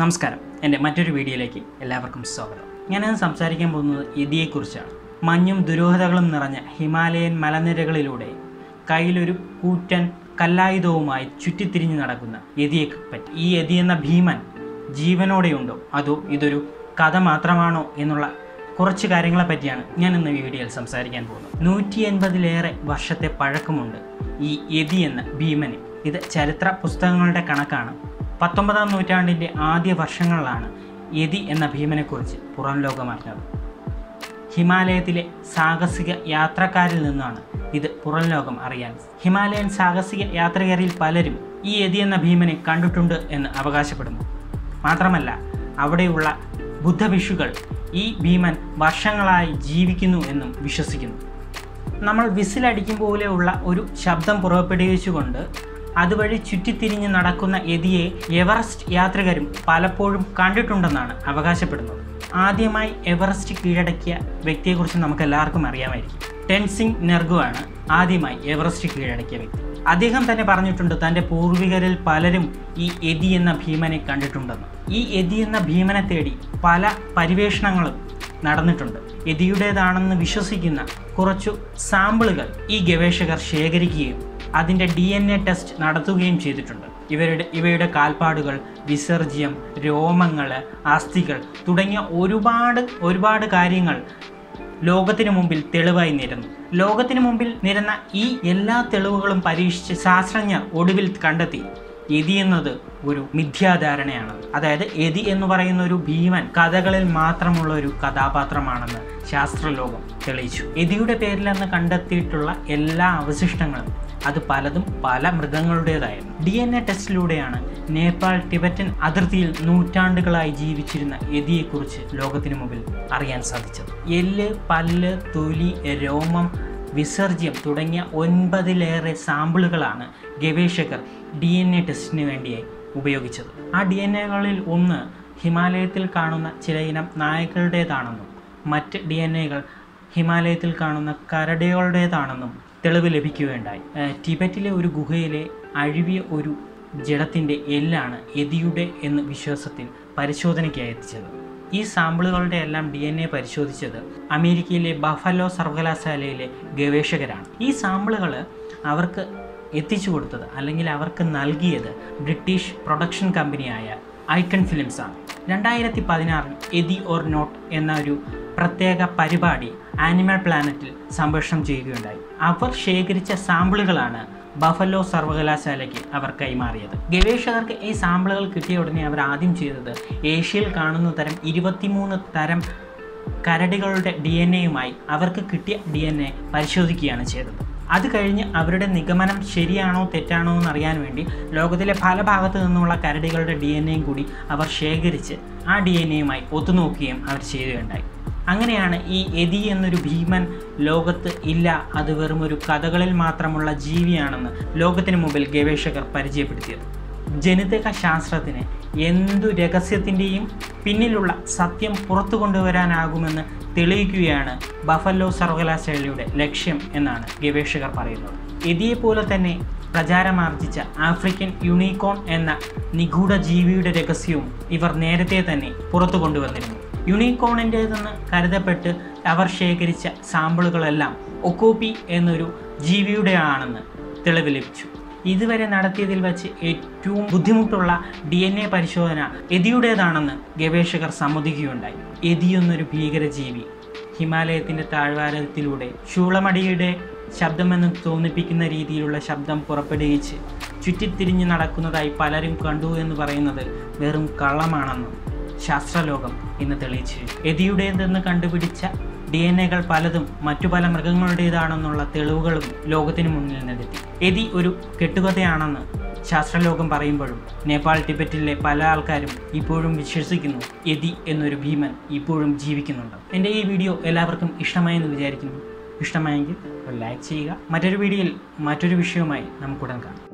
നമസ്കാരം എൻ്റെ മറ്റൊരു വീഡിയോയിലേക്ക് എല്ലാവർക്കും സ്വാഗതം ഞാനിന്ന് സംസാരിക്കാൻ പോകുന്നത് യതിയെക്കുറിച്ചാണ് മഞ്ഞും ദുരൂഹതകളും നിറഞ്ഞ ഹിമാലയൻ മലനിരകളിലൂടെ കയ്യിലൊരു കൂറ്റൻ കല്ലായുധവുമായി ചുറ്റിത്തിരിഞ്ഞ് നടക്കുന്ന യതിയെ പറ്റി ഈ യതി എന്ന ഭീമൻ ജീവനോടെയുണ്ടോ അതോ ഇതൊരു കഥ മാത്രമാണോ എന്നുള്ള കുറച്ച് കാര്യങ്ങളെ പറ്റിയാണ് ഞാൻ ഇന്ന് ഈ വീഡിയോയിൽ സംസാരിക്കാൻ പോകുന്നത് നൂറ്റി എൺപതിലേറെ വർഷത്തെ പഴക്കമുണ്ട് ഈ യതി എന്ന ഭീമന് ഇത് ചരിത്ര പുസ്തകങ്ങളുടെ കണക്കാണ് പത്തൊമ്പതാം നൂറ്റാണ്ടിൻ്റെ ആദ്യ വർഷങ്ങളിലാണ് യതി എന്ന ഭീമനെക്കുറിച്ച് പുറം ലോകം അറിഞ്ഞത് ഹിമാലയത്തിലെ സാഹസിക യാത്രക്കാരിൽ നിന്നാണ് ഇത് പുറം ലോകം അറിയാൻ ഹിമാലയൻ സാഹസിക യാത്രികരിൽ പലരും ഈ യതി എന്ന ഭീമനെ കണ്ടിട്ടുണ്ട് എന്ന് അവകാശപ്പെടുന്നു മാത്രമല്ല അവിടെയുള്ള ബുദ്ധഭിക്ഷുകൾ ഈ ഭീമൻ വർഷങ്ങളായി ജീവിക്കുന്നു എന്നും വിശ്വസിക്കുന്നു നമ്മൾ വിസിലടിക്കും പോലെയുള്ള ഒരു ശബ്ദം പുറപ്പെടുവിച്ചുകൊണ്ട് അതുവഴി ചുറ്റിത്തിരിഞ്ഞ് നടക്കുന്ന യതിയെ എവറസ്റ്റ് യാത്രികരും പലപ്പോഴും കണ്ടിട്ടുണ്ടെന്നാണ് അവകാശപ്പെടുന്നത് ആദ്യമായി എവറസ്റ്റ് കീഴടക്കിയ വ്യക്തിയെക്കുറിച്ച് നമുക്ക് എല്ലാവർക്കും അറിയാമായിരിക്കും ടെൻസിംഗ് നെർഗുവാണ് ആദ്യമായി എവറസ്റ്റ് കീഴടക്കിയ വ്യക്തി അദ്ദേഹം തന്നെ പറഞ്ഞിട്ടുണ്ട് തൻ്റെ പൂർവികരിൽ പലരും ഈ യതി എന്ന ഭീമനെ കണ്ടിട്ടുണ്ടെന്ന് ഈ യതി എന്ന ഭീമനെ തേടി പല പരിവേഷണങ്ങളും നടന്നിട്ടുണ്ട് യതിയുടേതാണെന്ന് വിശ്വസിക്കുന്ന കുറച്ചു സാമ്പിളുകൾ ഈ ഗവേഷകർ ശേഖരിക്കുകയും അതിൻ്റെ ഡി എൻ എ ടെസ്റ്റ് നടത്തുകയും ചെയ്തിട്ടുണ്ട് ഇവരുടെ ഇവയുടെ കാൽപ്പാടുകൾ വിസർജ്യം രോമങ്ങൾ അസ്ഥികൾ തുടങ്ങിയ ഒരുപാട് ഒരുപാട് കാര്യങ്ങൾ ലോകത്തിന് മുമ്പിൽ തെളിവായി നിരന്നു ലോകത്തിന് മുമ്പിൽ നിരന്ന ഈ എല്ലാ തെളിവുകളും പരീക്ഷിച്ച് ശാസ്ത്രജ്ഞർ ഒടുവിൽ കണ്ടെത്തി യതി എന്നത് ഒരു മിഥ്യാധാരണയാണ് അതായത് യതി എന്ന് പറയുന്ന ഒരു ഭീമൻ കഥകളിൽ മാത്രമുള്ള ഒരു കഥാപാത്രമാണെന്ന് ശാസ്ത്രലോകം തെളിയിച്ചു യതിയുടെ പേരിലെന്ന് കണ്ടെത്തിയിട്ടുള്ള എല്ലാ അവശിഷ്ടങ്ങളും അത് പലതും പല മൃഗങ്ങളുടേതായിരുന്നു ഡി എൻ എ ടെസ്റ്റിലൂടെയാണ് നേപ്പാൾ ടിബറ്റൻ അതിർത്തിയിൽ നൂറ്റാണ്ടുകളായി ജീവിച്ചിരുന്ന യതിയെക്കുറിച്ച് ലോകത്തിന് മുമ്പിൽ അറിയാൻ സാധിച്ചത് എല്ല് പല്ല് തൊലി രോമം വിസർജ്യം തുടങ്ങിയ ഒൻപതിലേറെ സാമ്പിളുകളാണ് ഗവേഷകർ ഡി എൻ എ ടെസ്റ്റിന് വേണ്ടിയായി ഉപയോഗിച്ചത് ആ ഡി എൻ എകളിൽ ഒന്ന് ഹിമാലയത്തിൽ കാണുന്ന ചില ഇനം നായകളുടേതാണെന്നും മറ്റ് ഡി എൻ എകൾ ഹിമാലയത്തിൽ കാണുന്ന കരടികളുടേതാണെന്നും തെളിവ് ലഭിക്കുകയുണ്ടായി ഏഹ് ടിബറ്റിലെ ഒരു ഗുഹയിലെ അഴുവിയ ഒരു ജഡത്തിൻ്റെ എല്ലാണ് യതിയുടെ എന്ന് വിശ്വാസത്തിൽ പരിശോധനയ്ക്കായി എത്തിച്ചത് ഈ സാമ്പിളുകളുടെ എല്ലാം ഡി എൻ എ പരിശോധിച്ചത് അമേരിക്കയിലെ ബഫലോ സർവകലാശാലയിലെ ഗവേഷകരാണ് ഈ സാമ്പിളുകൾ അവർക്ക് എത്തിച്ചു കൊടുത്തത് അല്ലെങ്കിൽ അവർക്ക് നൽകിയത് ബ്രിട്ടീഷ് പ്രൊഡക്ഷൻ കമ്പനിയായ ഐക്കൺ ഫിലിംസ് ആണ് രണ്ടായിരത്തി പതിനാറിൽ എതി ഓർ നോട്ട് എന്ന ഒരു പ്രത്യേക പരിപാടി ആനിമൽ പ്ലാനറ്റിൽ സംപ്രേഷണം ചെയ്യുകയുണ്ടായി അവർ ശേഖരിച്ച സാമ്പിളുകളാണ് ബഫലോ സർവകലാശാലയ്ക്ക് അവർ കൈമാറിയത് ഗവേഷകർക്ക് ഈ സാമ്പിളുകൾ കിട്ടിയ ഉടനെ അവർ ആദ്യം ചെയ്തത് ഏഷ്യയിൽ കാണുന്ന തരം ഇരുപത്തിമൂന്ന് തരം കരടികളുടെ ഡി എൻ എയുമായി അവർക്ക് കിട്ടിയ ഡി എൻ എ പരിശോധിക്കുകയാണ് ചെയ്തത് അത് കഴിഞ്ഞ് അവരുടെ നിഗമനം ശരിയാണോ തെറ്റാണോ എന്ന് അറിയാൻ വേണ്ടി ലോകത്തിലെ പല ഭാഗത്തു നിന്നുമുള്ള കരടികളുടെ ഡി എൻ എയും കൂടി അവർ ശേഖരിച്ച് ആ ഡി എൻ എയുമായി ഒത്തുനോക്കുകയും അവർ ചെയ്യുകയുണ്ടായി അങ്ങനെയാണ് ഈ എതി എന്നൊരു ഭീമൻ ലോകത്ത് ഇല്ല അത് വെറും ഒരു കഥകളിൽ മാത്രമുള്ള ജീവിയാണെന്ന് ലോകത്തിന് മുമ്പിൽ ഗവേഷകർ പരിചയപ്പെടുത്തിയത് ജനിതക ശാസ്ത്രത്തിന് എന്തു രഹസ്യത്തിൻ്റെയും പിന്നിലുള്ള സത്യം പുറത്തു കൊണ്ടുവരാനാകുമെന്ന് തെളിയിക്കുകയാണ് ബഫല്ലോ സർവകലാശാലയുടെ ലക്ഷ്യം എന്നാണ് ഗവേഷകർ പറയുന്നത് എതിയെപ്പോലെ തന്നെ പ്രചാരമാർജിച്ച ആഫ്രിക്കൻ യുണീക്കോൺ എന്ന നിഗൂഢ ജീവിയുടെ രഹസ്യവും ഇവർ നേരത്തെ തന്നെ പുറത്തു കൊണ്ടുവന്നിരുന്നു യുണീക്കോണിൻ്റേതെന്ന് കരുതപ്പെട്ട് അവർ ശേഖരിച്ച സാമ്പിളുകളെല്ലാം ഒക്കോപ്പി എന്നൊരു ജീവിയുടെ ആണെന്ന് തെളിവ് ലഭിച്ചു ഇതുവരെ നടത്തിയതിൽ വെച്ച് ഏറ്റവും ബുദ്ധിമുട്ടുള്ള ഡി എൻ എ പരിശോധന എതിയുടേതാണെന്ന് ഗവേഷകർ സമ്മതിക്കുകയുണ്ടായി എതി എന്നൊരു ഭീകരജീവി ഹിമാലയത്തിൻ്റെ താഴ്വാരത്തിലൂടെ ശൂളമടിയുടെ ശബ്ദമെന്ന് തോന്നിപ്പിക്കുന്ന രീതിയിലുള്ള ശബ്ദം പുറപ്പെടുവിച്ച് ചുറ്റിത്തിരിഞ്ഞ് നടക്കുന്നതായി പലരും കണ്ടു എന്ന് പറയുന്നത് വെറും കള്ളമാണെന്നും ശാസ്ത്രലോകം ഇന്ന് തെളിയിച്ചു എതിയുടേതെന്ന് കണ്ടുപിടിച്ച ഡി എൻ എകൾ പലതും മറ്റു പല മൃഗങ്ങളുടേതാണെന്നുള്ള തെളിവുകളും ലോകത്തിന് മുന്നിൽ നിന്നെത്തി എതി ഒരു കെട്ടുകഥയാണെന്ന് ശാസ്ത്രലോകം പറയുമ്പോഴും നേപ്പാൾ ടിബറ്റിലെ പല ആൾക്കാരും ഇപ്പോഴും വിശ്വസിക്കുന്നു എതി എന്നൊരു ഭീമൻ ഇപ്പോഴും ജീവിക്കുന്നുണ്ട് എൻ്റെ ഈ വീഡിയോ എല്ലാവർക്കും ഇഷ്ടമായെന്ന് വിചാരിക്കുന്നു ഇഷ്ടമായെങ്കിൽ ഒരു ലൈക്ക് ചെയ്യുക മറ്റൊരു വീഡിയോയിൽ മറ്റൊരു വിഷയവുമായി നമുക്കുടൻ കാണാം